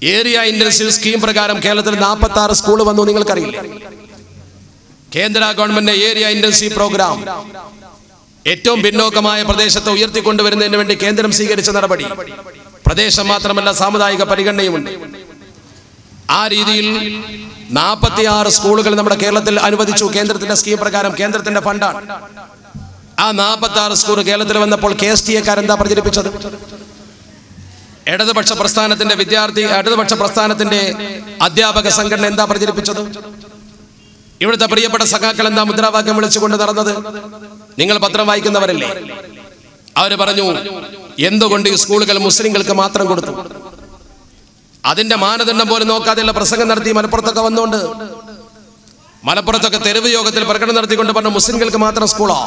Area intensive scheme പ്രകാരം കേരളത്തിൽ നാൽപ്പത്തി ആറ് സ്കൂൾ വന്നു നിങ്ങൾക്കറിയില്ലേ കേന്ദ്ര ഗവൺമെന്റ് ഏരിയ ഇന്റൻസീവ് പ്രോഗ്രാം ഏറ്റവും പിന്നോക്കമായ പ്രദേശത്തെ ഉയർത്തിക്കൊണ്ടുവരുന്നതിന് വേണ്ടി കേന്ദ്രം സ്വീകരിച്ച നടപടി പ്രദേശം മാത്രമല്ല സാമുദായിക പരിഗണനയുമുണ്ട് ആ രീതിയിൽ നാൽപ്പത്തിയാറ് സ്കൂളുകൾ നമ്മുടെ കേരളത്തിൽ അനുവദിച്ചു കേന്ദ്രത്തിന്റെ സ്കീം പ്രകാരം കേന്ദ്രത്തിന്റെ ഫണ്ടാണ് ആ നാൽപ്പത്തി ആറ് സ്കൂൾ കേരളത്തിൽ വന്നപ്പോൾ കെ എസ് ടി എക്കാരെന്താ പ്രചരിപ്പിച്ചത് ഇടതുപക്ഷ പ്രസ്ഥാനത്തിന്റെ വിദ്യാർത്ഥി ഇടതുപക്ഷ പ്രസ്ഥാനത്തിന്റെ അധ്യാപക സംഘടന എന്താ പ്രചരിപ്പിച്ചത് ഇവിടുത്തെ പ്രിയപ്പെട്ട സഖാക്കൾ എന്താ മുദ്രാവാക്യം വിളിച്ചുകൊണ്ട് നടന്നത് നിങ്ങൾ പത്രം വായിക്കുന്നവരല്ലേ അവര് പറഞ്ഞു എന്തുകൊണ്ട് ഈ സ്കൂളുകൾ മുസ്ലിങ്ങൾക്ക് മാത്രം കൊടുത്തു അതിന്റെ മാനദണ്ഡം പോലും നോക്കാതെയുള്ള പ്രസംഗം നടത്തി മലപ്പുറത്തൊക്കെ വന്നുകൊണ്ട് മലപ്പുറത്തൊക്കെ തെരുവ് യോഗത്തിൽ പ്രകടനം നടത്തിക്കൊണ്ട് പറഞ്ഞു മുസ്ലിങ്ങൾക്ക് മാത്രം സ്കൂളോ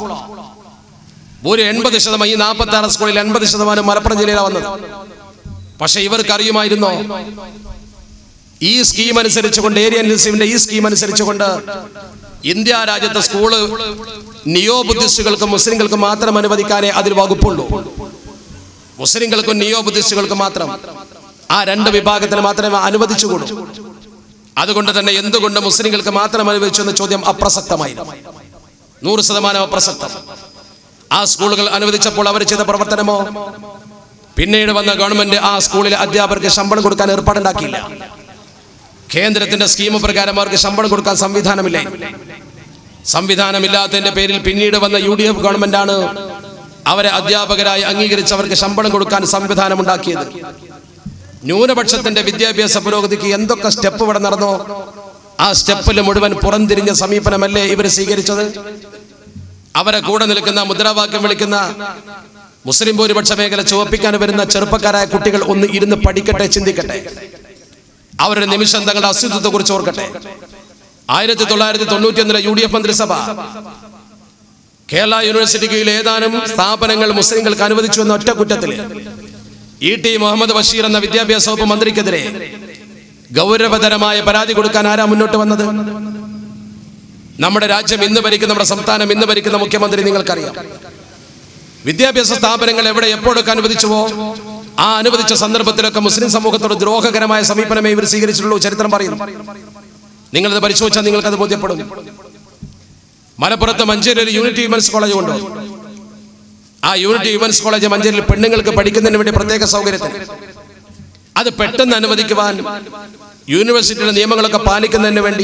ഒരു എൺപത് ശതമാനം ഈ നാൽപ്പത്തി ആറ് സ്കൂളിൽ എൺപത് ശതമാനം മലപ്പുറം ജില്ലയിലാണ് വന്നത് പക്ഷെ ഇവർക്ക് അറിയുമായിരുന്നോ ഈ സ്കീം അനുസരിച്ചുകൊണ്ട് ഏരിയ ഇൻറ്റൻസീവിന്റെ ഈ സ്കീം അനുസരിച്ചുകൊണ്ട് ഇന്ത്യ രാജ്യത്തെ സ്കൂള് നിയോ ബുദ്ധിസ്റ്റുകൾക്കും മുസ്ലിങ്ങൾക്കും മാത്രം അനുവദിക്കാനേ അതിൽ വകുപ്പുള്ളൂ മുസ്ലിങ്ങൾക്കും നിയോ ബുദ്ധിസ്റ്റുകൾക്കും മാത്രം ആ രണ്ട് വിഭാഗത്തിന് മാത്രമേ അനുവദിച്ചുകൂടൂ അതുകൊണ്ട് തന്നെ എന്തുകൊണ്ട് മുസ്ലിങ്ങൾക്ക് മാത്രം അനുവദിച്ചു എന്ന ചോദ്യം അപ്രസക്തമായിരുന്നു നൂറ് ശതമാനം അപ്രസക്തം ആ സ്കൂളുകൾ അനുവദിച്ചപ്പോൾ അവർ ചെയ്ത പ്രവർത്തനമോ പിന്നീട് വന്ന ഗവൺമെന്റ് ആ സ്കൂളിലെ അധ്യാപകർക്ക് ശമ്പളം കൊടുക്കാൻ ഏർപ്പാടുണ്ടാക്കിയില്ല കേന്ദ്രത്തിന്റെ സ്കീം പ്രകാരം അവർക്ക് ശമ്പളം കൊടുക്കാൻ സംവിധാനമില്ല സംവിധാനമില്ലാത്തതിന്റെ പേരിൽ പിന്നീട് വന്ന യു ഡി എഫ് ഗവൺമെന്റാണ് അവരെ അധ്യാപകരായി അംഗീകരിച്ച് അവർക്ക് ശമ്പളം കൊടുക്കാൻ സംവിധാനമുണ്ടാക്കിയത് ന്യൂനപക്ഷത്തിന്റെ വിദ്യാഭ്യാസ പുരോഗതിക്ക് എന്തൊക്കെ സ്റ്റെപ്പ് ഇവിടെ നടന്നോ ആ സ്റ്റെപ്പിൽ മുഴുവൻ പുറംതിരിഞ്ഞ സമീപനമല്ലേ ഇവർ സ്വീകരിച്ചത് അവരെ കൂടെ നിൽക്കുന്ന മുദ്രാവാക്യം വിളിക്കുന്ന മുസ്ലിം ഭൂരിപക്ഷ മേഖല ചുവപ്പിക്കാൻ വരുന്ന ചെറുപ്പക്കാരായ കുട്ടികൾ ഒന്ന് ഇരുന്ന് പഠിക്കട്ടെ ചിന്തിക്കട്ടെ അവരുടെ നിമിഷം തങ്ങളുടെ അസ്തിത്വത്തെ കുറിച്ച് ഓർക്കട്ടെ ആയിരത്തി തൊള്ളായിരത്തി തൊണ്ണൂറ്റി ഒന്നിലെ യു ഡി എഫ് മന്ത്രിസഭ കേരള യൂണിവേഴ്സിറ്റി കീഴിൽ ഏതാനും സ്ഥാപനങ്ങൾ മുസ്ലിങ്ങൾക്ക് അനുവദിച്ചു എന്ന ഒറ്റ കുറ്റത്തിൽ ഇ ടി മുഹമ്മദ് ബഷീർ എന്ന വിദ്യാഭ്യാസ വകുപ്പ് മന്ത്രിക്കെതിരെ ഗൗരവതരമായ പരാതി കൊടുക്കാൻ ആരാ മുന്നോട്ട് വന്നത് നമ്മുടെ രാജ്യം ഇന്ന് ഭരിക്കുന്ന നമ്മുടെ സംസ്ഥാനം ഇന്ന് ഭരിക്കുന്ന മുഖ്യമന്ത്രി നിങ്ങൾക്കറിയാം വിദ്യാഭ്യാസ സ്ഥാപനങ്ങൾ എവിടെ എപ്പോഴൊക്കെ അനുവദിച്ചുവോ ആ അനുവദിച്ച സന്ദർഭത്തിലൊക്കെ മുസ്ലിം സമൂഹത്തോട് ദ്രോഹകരമായ സമീപനമേ ഇവർ സ്വീകരിച്ചിട്ടുള്ളൂ ചരിത്രം പറയുന്നു നിങ്ങളത് പരിശോധിച്ചാൽ നിങ്ങൾക്കത് ബോധ്യപ്പെടും മലപ്പുറത്ത് മഞ്ചേരി ഒരു യൂണിറ്റി വിമൻസ് കോളേജ് കൊണ്ടു ആ യൂണിറ്റി വിമൻസ് കോളേജ് മഞ്ചേരിയിൽ പെണ്ണുങ്ങൾക്ക് പഠിക്കുന്നതിന് വേണ്ടി പ്രത്യേക സൗകര്യത്തിന് അത് പെട്ടെന്ന് അനുവദിക്കുവാൻ യൂണിവേഴ്സിറ്റിയുടെ നിയമങ്ങളൊക്കെ പാലിക്കുന്നതിന് വേണ്ടി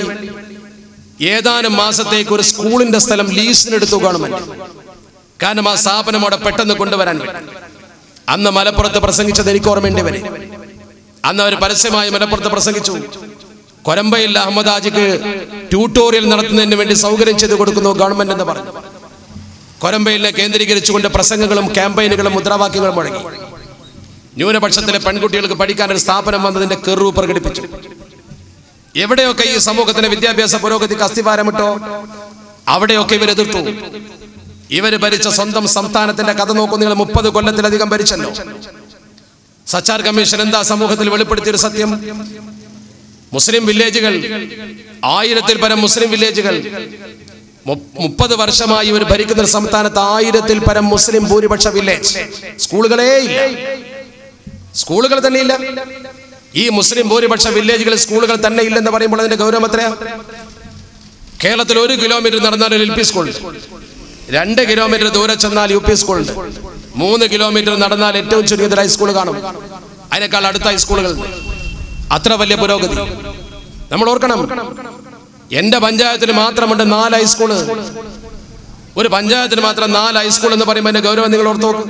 ഏതാനും മാസത്തേക്ക് ഒരു സ്കൂളിന്റെ സ്ഥലം ലീസിനെടുത്തു ഗവൺമെന്റ് കാരണം ആ സ്ഥാപനം അവിടെ പെട്ടെന്ന് കൊണ്ടുവരാൻ വേണ്ടി അന്ന് മലപ്പുറത്ത് പ്രസംഗിച്ചത് എനിക്ക് ഓർമ്മയുണ്ട് വരെ അന്ന് അവർ പരസ്യമായി മലപ്പുറത്ത് പ്രസംഗിച്ചു കൊരമ്പയിൽ അഹമ്മദ് ആജിക്ക് ട്യൂട്ടോറിയൽ നടത്തുന്നതിന് വേണ്ടി സൗകര്യം ചെയ്തു കൊടുക്കുന്നു ഗവൺമെന്റ് എന്ന് പറഞ്ഞു കൊരമ്പയിലെ കേന്ദ്രീകരിച്ചുകൊണ്ട് പ്രസംഗങ്ങളും ക്യാമ്പയിനുകളും മുദ്രാവാക്യങ്ങളും മുഴങ്ങി ന്യൂനപക്ഷത്തിലെ പെൺകുട്ടികൾക്ക് പഠിക്കാൻ ഒരു സ്ഥാപനം വന്നതിന്റെ കെറു പ്രകടിപ്പിച്ചു എവിടെയൊക്കെ ഈ സമൂഹത്തിന്റെ വിദ്യാഭ്യാസ പുരോഗതിക്ക് അസ്ഥിവാരമിട്ടോ അവിടെയൊക്കെ ഇവർ എതിർത്തു ഇവര് ഭരിച്ച സ്വന്തം സംസ്ഥാനത്തിന്റെ കഥ നോക്കൂ നിങ്ങൾ മുപ്പത് കൊല്ലത്തിലധികം ഭരിച്ചല്ലോ സച്ചാർ കമ്മീഷൻ എന്താ സമൂഹത്തിൽ വെളിപ്പെടുത്തിയൊരു സത്യം മുസ്ലിം വില്ലേജുകൾ ആയിരത്തിൽ പരം മുസ്ലിം വില്ലേജുകൾ മു- മുപ്പത് വർഷമായി ഇവർ ഭരിക്കുന്ന ഒരു സംസ്ഥാനത്ത് ആയിരത്തിൽ പരം മുസ്ലിം ഭൂരിപക്ഷ വില്ലേജ് സ്കൂളുകളേ ഇല്ല സ്കൂളുകൾ തന്നെ ഇല്ല ഈ മുസ്ലിം ഭൂരിപക്ഷ വില്ലേജുകളിൽ സ്കൂളുകൾ തന്നെ ഇല്ലെന്ന് പറയുമ്പോൾ അതിന്റെ ഗൗരവം എത്രയാ കേരളത്തിൽ ഒരു കിലോമീറ്റർ നടന്നാൽ ഒരു എൽ പി സ്കൂൾ രണ്ട് കിലോമീറ്റർ ദൂരെ ചെന്നാൽ യു പി സ്കൂളുണ്ട് മൂന്ന് കിലോമീറ്റർ നടന്നാൽ ഏറ്റവും ചുരുങ്ങിയത് ഹൈസ്കൂൾ കാണും അതിനേക്കാൾ അടുത്ത ഹൈസ്കൂളുകൾ അത്ര വലിയ പുരോഗതി നമ്മൾ ഓർക്കണം എന്റെ പഞ്ചായത്തിൽ മാത്രമുണ്ട് നാല് ഹൈസ്കൂള് ഒരു പഞ്ചായത്തിന് മാത്രം നാല് ഹൈസ്കൂൾ എന്ന് പറയുമ്പോൾ അതിന്റെ ഗൗരവം നിങ്ങൾ ഓർത്ത് നോക്കും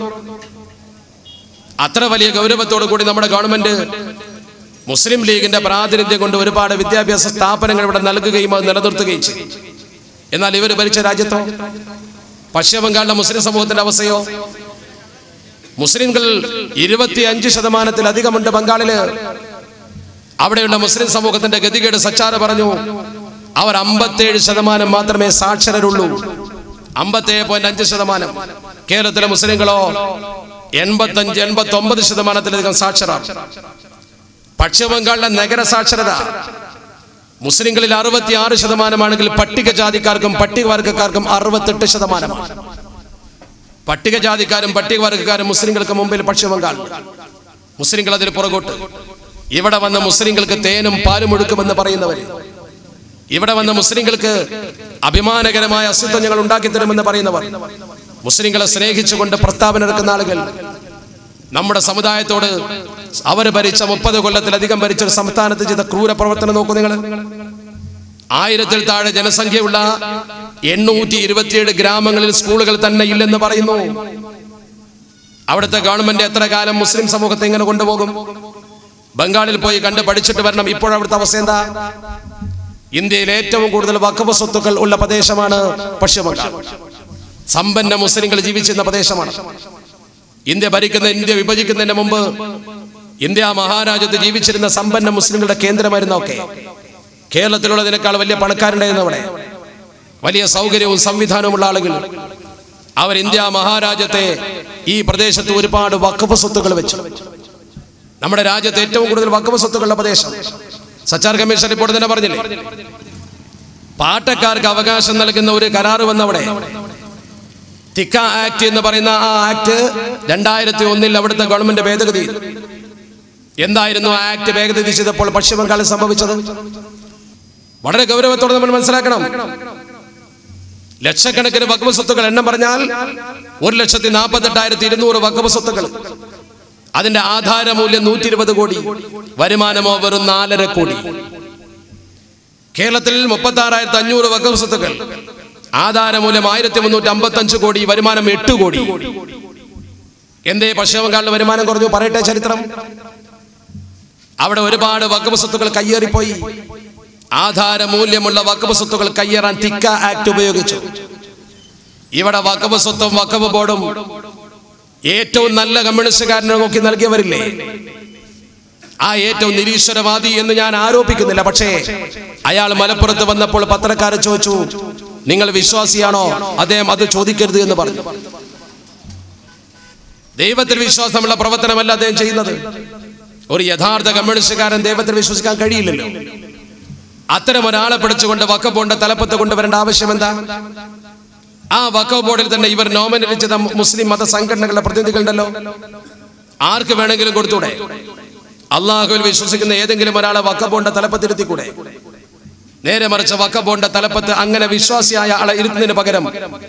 അത്ര വലിയ ഗൗരവത്തോടു കൂടി നമ്മുടെ ഗവൺമെന്റ് മുസ്ലിം ലീഗിന്റെ പ്രാതിനിധ്യം കൊണ്ട് ഒരുപാട് വിദ്യാഭ്യാസ സ്ഥാപനങ്ങൾ ഇവിടെ നൽകുകയും അത് നിലനിർത്തുകയും ചെയ്യും എന്നാൽ ഇവർ ഭരിച്ച രാജ്യത്തോ പശ്ചിമ ബംഗാളിലെ മുസ്ലിം സമൂഹത്തിന്റെ അവസ്ഥയോ മുസ്ലിംകൾ ഇരുപത്തിയഞ്ച് ശതമാനത്തിലധികമുണ്ട് ബംഗാളില് അവിടെയുള്ള മുസ്ലിം സമൂഹത്തിന്റെ ഗതികേട് സച്ചാറ് പറഞ്ഞു അവർ അമ്പത്തേഴ് ശതമാനം മാത്രമേ സാക്ഷരരുള്ളൂ അമ്പത്തേഴ് പോയിന്റ് അഞ്ച് ശതമാനം കേരളത്തിലെ മുസ്ലിങ്ങളോ എൺപത്തഞ്ച് എൺപത്തി ഒമ്പത് ശതമാനത്തിലധികം സാക്ഷരാണ് പശ്ചിമ ബംഗാളിലെ നഗര സാക്ഷരത മുസ്ലിങ്ങളിൽ അറുപത്തിയാറ് ശതമാനമാണെങ്കിൽ പട്ടികജാതിക്കാർക്കും പട്ടികവർഗക്കാർക്കും അറുപത്തെട്ട് ശതമാനമാണ് പട്ടികജാതിക്കാരും പട്ടികവർഗക്കാരും മുസ്ലിങ്ങൾക്ക് മുമ്പിൽ പശ്ചിമ ബംഗാൾ മുസ്ലിങ്ങൾ അതിന് പുറകോട്ട് ഇവിടെ വന്ന മുസ്ലിങ്ങൾക്ക് തേനും പാലും ഒഴുക്കുമെന്ന് പറയുന്നവര് ഇവിടെ വന്ന മുസ്ലിങ്ങൾക്ക് അഭിമാനകരമായ അസ്തിത്വം ഞങ്ങൾ ഉണ്ടാക്കി തരുമെന്ന് പറയുന്നവർ മുസ്ലിങ്ങളെ സ്നേഹിച്ചുകൊണ്ട് പ്രസ്താവന എടുക്കുന്ന ആളുകൾ നമ്മുടെ സമുദായത്തോട് അവർ ഭരിച്ച മുപ്പത് കൊല്ലത്തിലധികം ഭരിച്ച ഒരു സംസ്ഥാനത്ത് ചെയ്ത ക്രൂര പ്രവർത്തനം നോക്കൂ നിങ്ങൾ ആയിരത്തിൽ താഴെ ജനസംഖ്യയുള്ള എണ്ണൂറ്റി ഇരുപത്തിയേഴ് ഗ്രാമങ്ങളിൽ സ്കൂളുകൾ തന്നെ ഇല്ലെന്ന് പറയുന്നു അവിടുത്തെ ഗവൺമെന്റ് എത്ര കാലം മുസ്ലിം സമൂഹത്തെ ഇങ്ങനെ കൊണ്ടുപോകും ബംഗാളിൽ പോയി കണ്ട് പഠിച്ചിട്ട് വരണം ഇപ്പോഴവിടുത്തെ അവസ്ഥ എന്താ ഇന്ത്യയിൽ ഏറ്റവും കൂടുതൽ വഖഫ് സ്വത്തുക്കൾ ഉള്ള പ്രദേശമാണ് പശ്ചിമ ബംഗാൾ സമ്പന്ന മുസ്ലിങ്ങൾ ജീവിച്ചിരുന്ന പ്രദേശമാണ് ഇന്ത്യ ഭരിക്കുന്ന ഇന്ത്യ വിഭജിക്കുന്നതിന് മുമ്പ് ഇന്ത്യ മഹാരാജ്യത്ത് ജീവിച്ചിരുന്ന സമ്പന്ന മുസ്ലിങ്ങളുടെ കേന്ദ്രമായിരുന്നു ഒക്കെ കേരളത്തിലുള്ളതിനേക്കാൾ വലിയ പണക്കാരുണ്ടായിരുന്നു അവിടെ വലിയ സൗകര്യവും സംവിധാനവുമുള്ള ആളുകൾ അവർ ഇന്ത്യ മഹാരാജ്യത്തെ ഈ പ്രദേശത്ത് ഒരുപാട് വഖഫ് സ്വത്തുക്കൾ വെച്ചു നമ്മുടെ രാജ്യത്ത് ഏറ്റവും കൂടുതൽ വഖഫ് സ്വത്തുക്കളുള്ള പ്രദേശം സച്ചാർ കമ്മീഷൻ റിപ്പോർട്ട് തന്നെ പറഞ്ഞില്ലേ പാട്ടക്കാർക്ക് അവകാശം നൽകുന്ന ഒരു കരാറ് വന്നവിടെ തിക്ക ആക്ട് എന്ന് പറയുന്ന ആ ആക്ട് രണ്ടായിരത്തി ഒന്നിൽ അവിടുത്തെ ഗവൺമെന്റ് ഭേദഗതി ചെയ്തു. എന്തായിരുന്നു ആ ആക്ട് ഭേദഗതി ചെയ്തപ്പോൾ പശ്ചിമ ബംഗാളിൽ സംഭവിച്ചത് വളരെ ഗൗരവത്തോടെ നമ്മൾ മനസ്സിലാക്കണം ലക്ഷക്കണക്കിന് വകുപ്പ് സ്വത്തുക്കൾ എണ്ണം പറഞ്ഞാൽ ഒരു ലക്ഷത്തി നാൽപ്പത്തെട്ടായിരത്തി ഇരുന്നൂറ് വകുപ്പ് സ്വത്തുക്കൾ അതിന്റെ ആധാര മൂല്യം നൂറ്റി ഇരുപത് കോടി വരുമാനമോ വെറും നാലര കോടി കേരളത്തിൽ മുപ്പത്തി ആറായിരത്തി അഞ്ഞൂറ് വകുപ്പ് സ്വത്തുക്കൾ ആധാര മൂല്യം ആയിരത്തി മുന്നൂറ്റി അമ്പത്തി അഞ്ച് കോടി വരുമാനം എട്ട് കോടി എന്തേ പശ്ചിമ ബംഗാളിൽ വരുമാനം കുറഞ്ഞു പറയട്ടെ ചരിത്രം അവിടെ ഒരുപാട് വകുപ്പ് സ്വത്തുക്കൾ കയ്യേറിപ്പോയി ആധാര മൂല്യമുള്ള വകുപ്പ് സ്വത്തുക്കൾ കയ്യേറാൻ തിക്ക ആക്ട് ഉപയോഗിച്ചു ഇവിടെ വകുപ്പ് സ്വത്തും വകുപ്പ് ബോർഡും ഏറ്റവും നല്ല കമ്മ്യൂണിസ്റ്റുകാരനെ നോക്കി നൽകിയവരില്ലേ ആ ഏറ്റവും നിരീശ്വരവാദി എന്ന് ഞാൻ ആരോപിക്കുന്നില്ല പക്ഷേ അയാൾ മലപ്പുറത്ത് വന്നപ്പോൾ പത്രക്കാരെ ചോദിച്ചു നിങ്ങൾ വിശ്വാസിയാണോ അദ്ദേഹം അത് ചോദിക്കരുത് എന്ന് പറഞ്ഞു ദൈവത്തിൽ വിശ്വാസമുള്ള പ്രവർത്തനമല്ല അദ്ദേഹം ചെയ്യുന്നത് ഒരു യഥാർത്ഥ കമ്മ്യൂണിസ്റ്റുകാരൻ ദൈവത്തിൽ വിശ്വസിക്കാൻ കഴിയില്ലല്ലോ അത്തരം ഒരാളെ പിടിച്ചുകൊണ്ട് വക്കഫ് ബോർഡിന്റെ തലപ്പത്ത് കൊണ്ടുവരേണ്ട ആവശ്യം എന്താ ആ വക്കഫ് ബോർഡിൽ തന്നെ ഇവർ നോമിനേറ്റ് ചെയ്ത മുസ്ലിം മത സംഘടനകളുടെ പ്രതിനിധികളുണ്ടല്ലോ ആർക്ക് വേണമെങ്കിലും കൊടുത്തൂടെ അള്ളാഹുവിൽ വിശ്വസിക്കുന്ന ഏതെങ്കിലും ഒരാളെ വക്കഫ് ബോർഡിന്റെ തലപ്പത്തിരുത്തിക്കൂടെ നേരെ മറിച്ച് വക്കഫ് ബോർഡിന്റെ തലപ്പത്ത് അങ്ങനെ വിശ്വാസിയായ ആളെ ഇരുത്തുന്നതിന് പകരം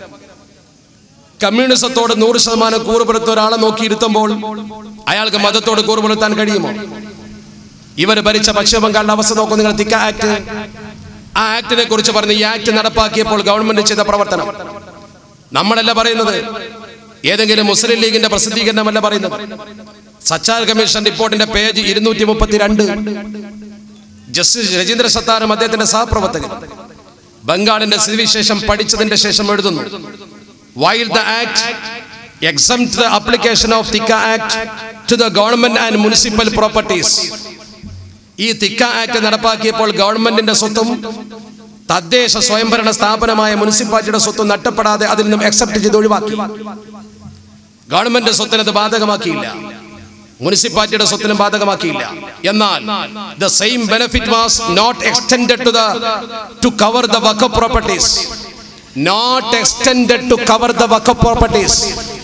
കമ്മ്യൂണിസത്തോട് നൂറ് ശതമാനം കൂറുപുറത്ത ഒരാളെ നോക്കി ഇരുത്തുമ്പോൾ അയാൾക്ക് മതത്തോട് കൂറുപുറത്താൻ കഴിയുമോ ഇവർ ഭരിച്ച പശ്ചിമ ബംഗാളിന്റെ അവസ്ഥ നോക്കൂ നിങ്ങൾ തിക്ക ആക്ട് ആ ആക്ടിനെ കുറിച്ച് പറഞ്ഞ് ഈ ആക്ട് നടപ്പാക്കിയപ്പോൾ ഗവൺമെന്റ് ചെയ്ത പ്രവർത്തനം നമ്മളല്ല പറയുന്നത് ഏതെങ്കിലും മുസ്ലിം ലീഗിന്റെ പ്രസിദ്ധീകരണമല്ല പറയുന്നത് സച്ചാർ കമ്മീഷൻ റിപ്പോർട്ടിന്റെ പേജ് ഇരുന്നൂറ്റി മുപ്പത്തിരണ്ട് ജസ്റ്റിസ് രജീന്ദ്ര സത്താറും അദ്ദേഹത്തിന്റെ സഹപ്രവർത്തകൻ ബംഗാളിന്റെ സ്ഥിതിവിശേഷം പഠിച്ചതിന്റെ ശേഷം എഴുതുന്നു while the act exempt the application of Tikka Act to the government and municipal properties ഈ തിക്ക ആക്ട് നടപ്പാക്കിയപ്പോൾ ഗവൺമെന്റിന്റെ സ്വത്തും തദ്ദേശ സ്വയംഭരണ സ്ഥാപനമായ മുനിസിപ്പാലിറ്റിയുടെ സ്വത്തും നഷ്ടപ്പെടാതെ അതിൽ നിന്നും അക്സെപ്റ്റ് ചെയ്ത് ഒഴിവാക്കി ഗവൺമെന്റ് സ്വത്തിന് അത് ബാധകമാക്കിയില്ല മുനിസിപ്പാലിറ്റിയുടെ സ്വത്തിനും ബാധകമാക്കിയില്ല എന്നാൽ the same benefit was not extended to the to cover the Waqf properties not extended to cover the Waqf properties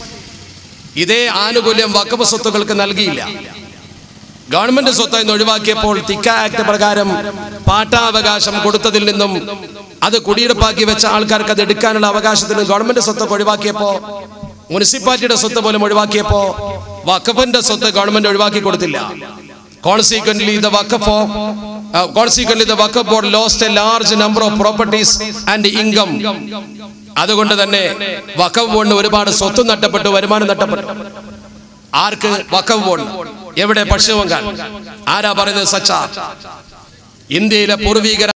ഇതേ ആനുകൂല്യം വക്കഫ് സ്വത്തുക്കൾക്ക് നൽകിയില്ല ഗവൺമെന്റ് സ്വത്ത് എന്ന് ഒഴിവാക്കിയപ്പോൾ തിക്ക ആക്ട് പ്രകാരം പാട്ടാവകാശം കൊടുത്തതിൽ നിന്നും അത് കുടിയെടുപ്പാക്കി വെച്ച ആൾക്കാർക്ക് അത് എടുക്കാനുള്ള അവകാശത്തിന് ഗവൺമെന്റ് സ്വത്തൊക്കെ ഒഴിവാക്കിയപ്പോ മുനിസിപ്പാലിറ്റിയുടെ സ്വത്ത് പോലും ഒഴിവാക്കിയപ്പോ വഖഫിന്റെ സ്വത്ത് ഗവൺമെന്റ് ഒഴിവാക്കി കൊടുത്തില്ല consequently the Waqf consequently the Waqf board lost a large number of properties and income അതുകൊണ്ട് തന്നെ വഖഫ് ബോർഡിന് ഒരുപാട് സ്വത്ത് നഷ്ടപ്പെട്ടു വരുമാനം നഷ്ടപ്പെട്ടു ആർക്ക് വഖഫ് ബോർഡ് എവിടെ പശ്ചിമ ബംഗാൾ ആരാ പറയുന്നത് സച്ച ഇന്ത്യയിലെ പൂർവീകരായ